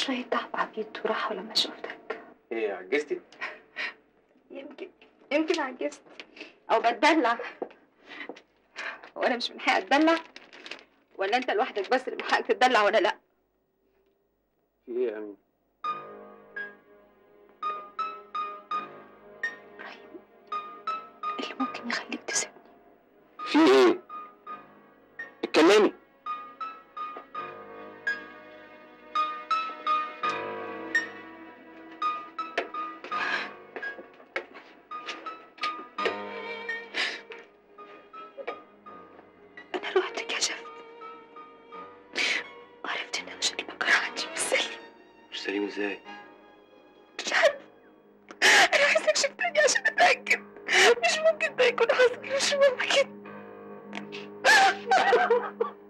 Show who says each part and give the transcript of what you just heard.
Speaker 1: شوية تعب عبيط وراحوا لما شفتك
Speaker 2: ايه عجزتي؟
Speaker 1: يمكن يمكن عجزت او بتدلع وانا مش من حقي اتدلع ولا انت لوحدك بس اللي من حقك تتدلع ولا لا
Speaker 2: في ايه يا امين؟
Speaker 1: ابراهيم اللي ممكن يخليك تسيبني
Speaker 2: في ايه؟ اتكلمي
Speaker 1: انا رحت كشفت وعرفت ان انا شكل بكره عندي مش سليم
Speaker 2: مش سليم ازاي؟
Speaker 1: مش عارف انا عايزه اكشف تاني عشان اتاكد مش ممكن ده يكون حصل مش ممكن